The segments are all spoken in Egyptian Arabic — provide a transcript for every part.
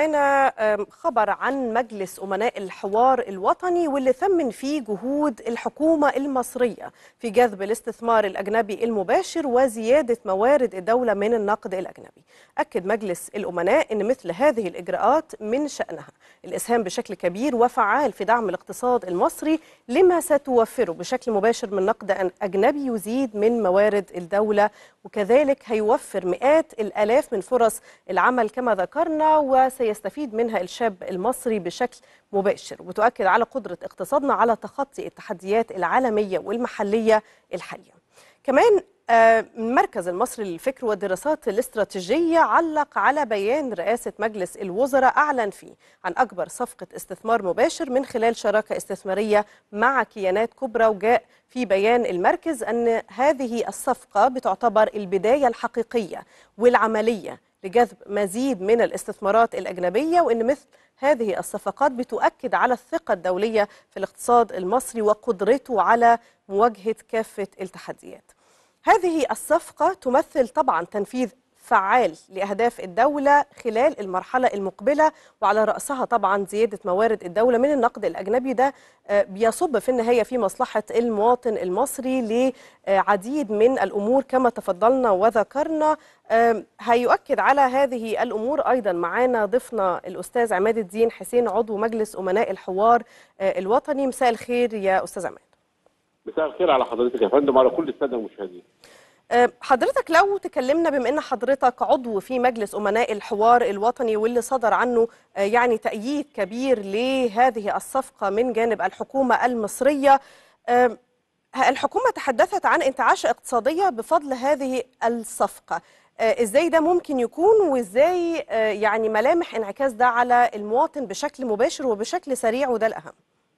معانا خبر عن مجلس أمناء الحوار الوطني واللي ثمن فيه جهود الحكومة المصرية في جذب الاستثمار الأجنبي المباشر وزيادة موارد الدولة من النقد الأجنبي أكد مجلس الأمناء أن مثل هذه الإجراءات من شأنها الإسهام بشكل كبير وفعال في دعم الاقتصاد المصري لما ستوفره بشكل مباشر من نقد أجنبي يزيد من موارد الدولة وكذلك هيوفر مئات الآلاف من فرص العمل كما ذكرنا وسيستفيد منها الشاب المصري بشكل مباشر وتؤكد على قدرة اقتصادنا على تخطي التحديات العالمية والمحلية الحالية كمان المركز المصري للفكر والدراسات الاستراتيجية علق على بيان رئاسة مجلس الوزراء أعلن فيه عن أكبر صفقة استثمار مباشر من خلال شراكة استثمارية مع كيانات كبرى وجاء في بيان المركز أن هذه الصفقة بتعتبر البداية الحقيقية والعملية لجذب مزيد من الاستثمارات الأجنبية وأن مثل هذه الصفقات بتؤكد على الثقة الدولية في الاقتصاد المصري وقدرته على مواجهة كافة التحديات هذه الصفقة تمثل طبعا تنفيذ فعال لأهداف الدولة خلال المرحلة المقبلة وعلى رأسها طبعا زيادة موارد الدولة من النقد الأجنبي ده بيصب في النهاية في مصلحة المواطن المصري لعديد من الأمور كما تفضلنا وذكرنا هيؤكد على هذه الأمور أيضا معانا ضيفنا الأستاذ عماد الدين حسين عضو مجلس أمناء الحوار الوطني مساء الخير يا أستاذ عماد مساء الخير على حضرتك يا فندم وعلى كل الساده المشاهدين. حضرتك لو تكلمنا بما ان حضرتك عضو في مجلس امناء الحوار الوطني واللي صدر عنه يعني تأييد كبير لهذه الصفقه من جانب الحكومه المصريه الحكومه تحدثت عن انتعاش اقتصاديه بفضل هذه الصفقه ازاي ده ممكن يكون وازاي يعني ملامح انعكاس ده على المواطن بشكل مباشر وبشكل سريع وده الاهم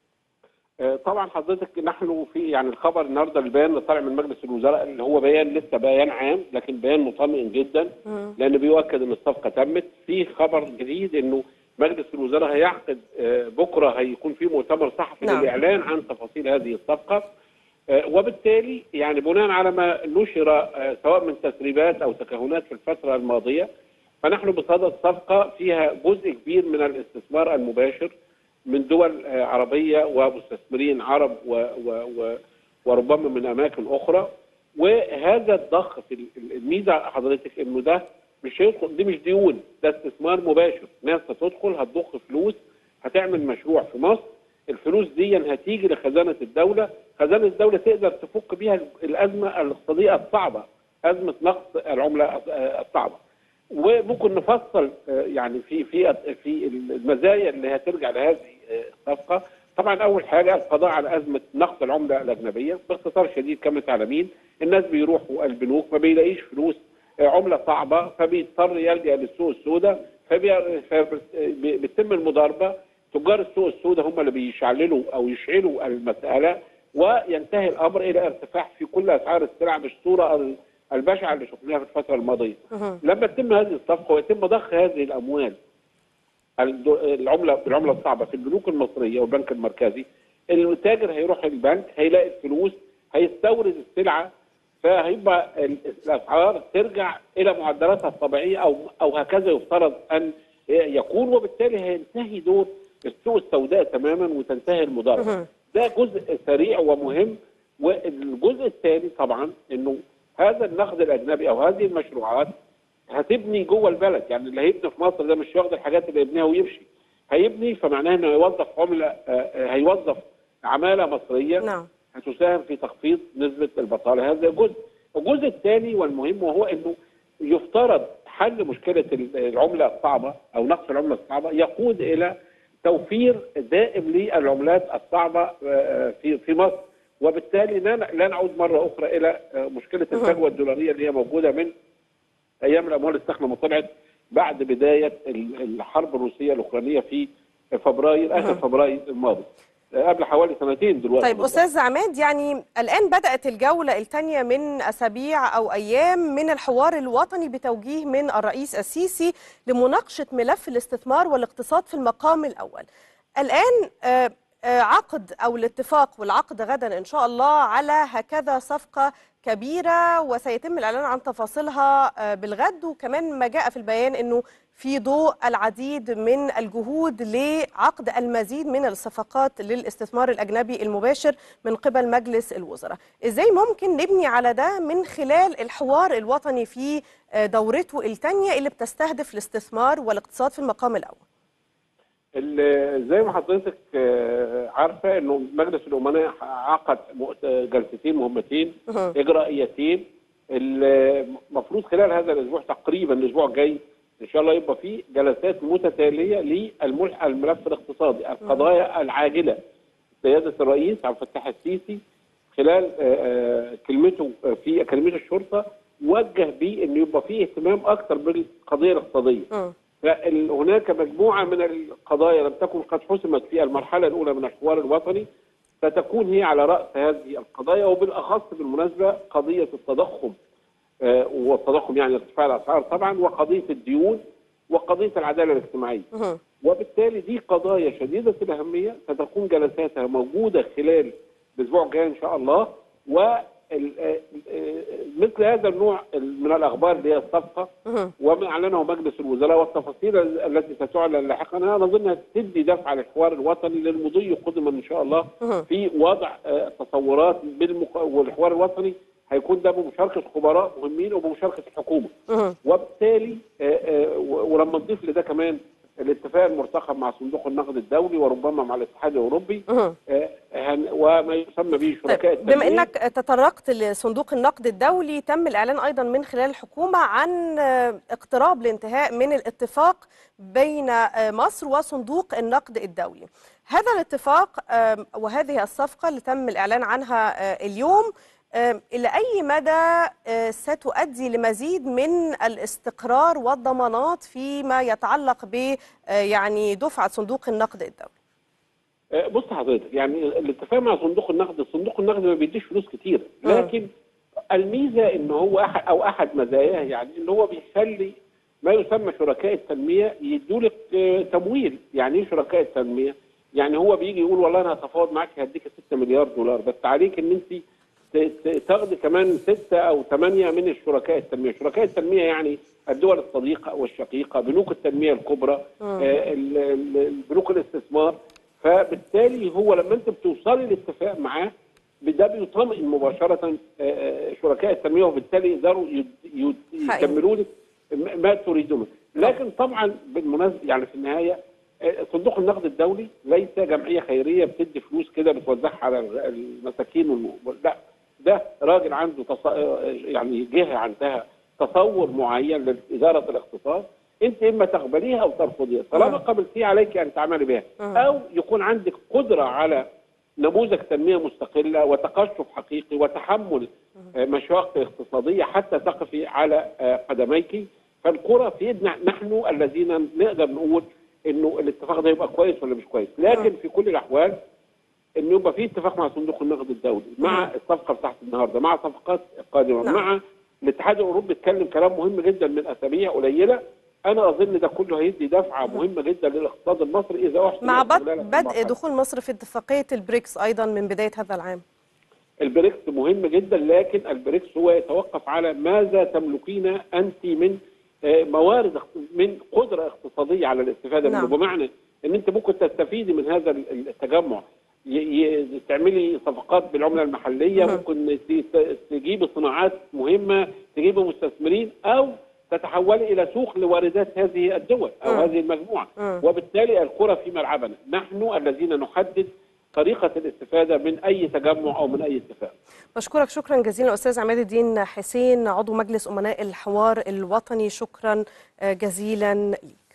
طبعا حضرتك نحن في يعني الخبر النهارده البيان اللي طالع من مجلس الوزراء اللي هو بيان لسه بيان عام لكن بيان مطمئن جدا لان بيؤكد ان الصفقه تمت في خبر جديد انه مجلس الوزراء هيعقد بكره هيكون في مؤتمر صحفي نعم. للاعلان عن تفاصيل هذه الصفقه وبالتالي يعني بناء على ما نشر سواء من تسريبات او تكهنات في الفتره الماضيه فنحن بصدد صفقه فيها جزء كبير من الاستثمار المباشر من دول عربيه ومستثمرين عرب و و و وربما من اماكن اخرى وهذا الضخ في الميزه حضرتك انه ده مش هيدخل دي مش ديون ده استثمار مباشر ناس هتدخل هتضخ فلوس هتعمل مشروع في مصر الفلوس دي هتيجي لخزانه الدوله خزانه الدوله تقدر تفك بيها الازمه الاقتصاديه الصعبه ازمه نقص العمله الصعبه وممكن نفصل يعني في في في المزايا اللي هترجع لهذه الصفقه طبعا اول حاجه القضاء على ازمه نقص العمله الاجنبيه باختصار شديد كما تعلمين الناس بيروحوا البنوك ما بيلاقيش فلوس عمله صعبه فبيضطر يلجا للسوق السوداء فبيتم المضاربه تجار السوق السوداء هم اللي بيشعللوا او يشعلوا المساله وينتهي الامر الى ارتفاع في كل اسعار السلع بالصوره البشعه اللي شفناها في الفتره الماضيه. لما تتم هذه الصفقه ويتم ضخ هذه الاموال العمله العمله الصعبه في البنوك المصريه والبنك المركزي التاجر هيروح البنك هيلاقي الفلوس هيستورد السلعه فهيبقى الاسعار ترجع الى معدلاتها الطبيعيه او او هكذا يفترض ان يكون وبالتالي هينتهي دور السوق السوداء تماما وتنتهي المضاربه. ده جزء سريع ومهم والجزء الثاني طبعا انه هذا النقد الاجنبي او هذه المشروعات هتبني جوه البلد يعني اللي هيبني في مصر ده مش واخد الحاجات اللي يبنيها ويمشي هيبني فمعناه انه هيوظف عمله هيوظف عماله مصريه نعم. هتساهم في تخفيض نسبه البطاله هذا جزء الجزء الثاني والمهم وهو انه يفترض حل مشكله العمله الصعبه او نقص العمله الصعبه يقود الى توفير دائم للعملات الصعبه في في مصر وبالتالي لا نعود مره اخرى الى مشكله الفجوه الدولاريه اللي هي موجوده من ايام الاموال الساخنه ما طلعت بعد بدايه الحرب الروسيه الاوكرانيه في فبراير اخر فبراير الماضي قبل حوالي سنتين دلوقتي طيب استاذ عماد يعني الان بدات الجوله الثانيه من اسابيع او ايام من الحوار الوطني بتوجيه من الرئيس السيسي لمناقشه ملف الاستثمار والاقتصاد في المقام الاول الان عقد او الاتفاق والعقد غدا ان شاء الله على هكذا صفقه كبيره وسيتم الاعلان عن تفاصيلها بالغد وكمان ما جاء في البيان انه في ضوء العديد من الجهود لعقد المزيد من الصفقات للاستثمار الأجنبي المباشر من قبل مجلس الوزراء إزاي ممكن نبني على ده من خلال الحوار الوطني في دورته الثانية اللي بتستهدف الاستثمار والاقتصاد في المقام الأول ال- زي ما حضرتك آه، عارفه انه مجلس الامناء عقد مؤت- جلستين مهمتين مهم. اجرائيتين المفروض خلال هذا الاسبوع تقريبا الاسبوع الجاي ان شاء الله يبقى في جلسات متتاليه للملح الملف الاقتصادي القضايا العاجله سياده الرئيس عبد الفتاح السيسي خلال آه، آه، كلمته في اكاديميه الشرطه وجه بيه انه يبقى فيه اهتمام اكثر بالقضيه الاقتصاديه مم. فهناك مجموعه من القضايا لم تكن قد حسمت في المرحله الاولى من الحوار الوطني ستكون هي على راس هذه القضايا وبالاخص بالمناسبه قضيه التضخم آه، والتضخم يعني ارتفاع الاسعار طبعا وقضيه الديون وقضيه العداله الاجتماعيه مهم. وبالتالي دي قضايا شديده الاهميه ستكون جلساتها موجوده خلال الاسبوع الجاي ان شاء الله و ال- آه، آه، مثل هذا النوع من الاخبار اللي هي الصفقه مهم. وما اعلنه مجلس الوزراء والتفاصيل التي ستعلن لاحقا انا اظنها تدي دفعه للحوار الوطني للمضي قدما ان شاء الله مهم. في وضع آه، تصورات بالمق... والحوار الوطني هيكون ده بمشاركه خبراء مهمين وبمشاركه الحكومه مهم. وبالتالي آه، آه، و- ولما نضيف لده كمان الاتفاق المرتقب مع صندوق النقد الدولي وربما مع الاتحاد الاوروبي مهم. آه، هن- وما يسمى به شركاء طيب بما التنمية. انك تطرقت لصندوق النقد الدولي تم الاعلان ايضا من خلال الحكومه عن آه، اقتراب الانتهاء من الاتفاق بين آه، مصر وصندوق النقد الدولي. هذا الاتفاق آه، وهذه الصفقه اللي تم الاعلان عنها آه، اليوم آه، الى اي مدى آه، ستؤدي لمزيد من الاستقرار والضمانات فيما يتعلق ب آه، يعني دفعه صندوق النقد الدولي؟ آه، بص حضرتك يعني الاتفاق مع صندوق النقد صندوق النقد ما بيديش فلوس كتير مم. لكن الميزه ان هو احد او احد مزاياه يعني ان هو بيخلي ما يسمى شركاء التنميه يدوا لك آه، تمويل يعني ايه شركاء التنميه؟ يعني هو بيجي يقول والله انا هتفاوض معاك هديك 6 مليار دولار بس عليك ان انت ت- ت- تاخدي كمان ستة او ثمانية من الشركاء التنميه، شركاء التنميه يعني الدول الصديقه والشقيقه، بنوك التنميه الكبرى، آه، ال- ال- بنوك الاستثمار، فبالتالي هو لما انت بتوصلي لاتفاق معاه ده بيطمئن مباشره آه، آه، شركاء التنميه وبالتالي يقدروا يد- يد- حقيقي. يكملوا لك م- ما تريدونه، لكن طبعا بالمناسبه يعني في النهايه آه، صندوق النقد الدولي ليس جمعيه خيريه بتدي فلوس كده بتوزعها على المساكين والم... لا ده راجل عنده تص... يعني جهه عندها تصور معين لاداره الاقتصاد انت اما تقبليها او ترفضيها طالما مم. قبلتيها عليك ان تعملي بها مم. او يكون عندك قدره على نموذج تنميه مستقله وتقشف حقيقي وتحمل آه، مشاق اقتصاديه حتى تقفي على آه، قدميك فالكره في يدنا نحن الذين نقدر نقول انه الاتفاق ده يبقى كويس ولا مش كويس لكن في كل الاحوال انه يبقى في اتفاق مع صندوق النقد الدولي مع الصفقه بتاعت النهارده مع صفقات قادمه نعم. مع الاتحاد الاوروبي اتكلم كلام مهم جدا من اسابيع قليله انا اظن ده كله هيدي دفعه مهمه جدا للاقتصاد المصري اذا احسن مع بد- استغلالها في بدء المرحلة. دخول مصر في اتفاقيه البريكس ايضا من بدايه هذا العام. البريكس مهم جدا لكن البريكس هو يتوقف على ماذا تملكين انت من آه، موارد اقت- من قدره اقتصاديه على الاستفاده نعم. منه بمعنى ان انت ممكن تستفيدي من هذا ال- التجمع ي- ي- تعملي صفقات بالعمله المحليه مهم. ممكن ت- ت- تجيبي صناعات مهمه تجيبي مستثمرين او تتحولي الى سوق لواردات هذه الدول او مم. هذه المجموعه مم. وبالتالي الكره في ملعبنا نحن الذين نحدد طريقه الاستفاده من اي تجمع او من اي اتفاق بشكرك شكرا جزيلا استاذ عماد الدين حسين عضو مجلس امناء الحوار الوطني شكرا آه، جزيلا ليك.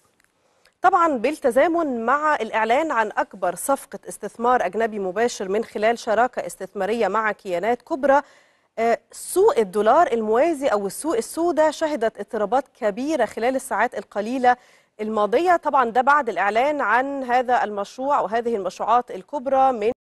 طبعا بالتزامن مع الاعلان عن اكبر صفقه استثمار اجنبي مباشر من خلال شراكه استثماريه مع كيانات كبرى آه، سوق الدولار الموازي او السوق السوداء شهدت اضطرابات كبيره خلال الساعات القليله الماضيه طبعا ده بعد الاعلان عن هذا المشروع وهذه المشروعات الكبرى من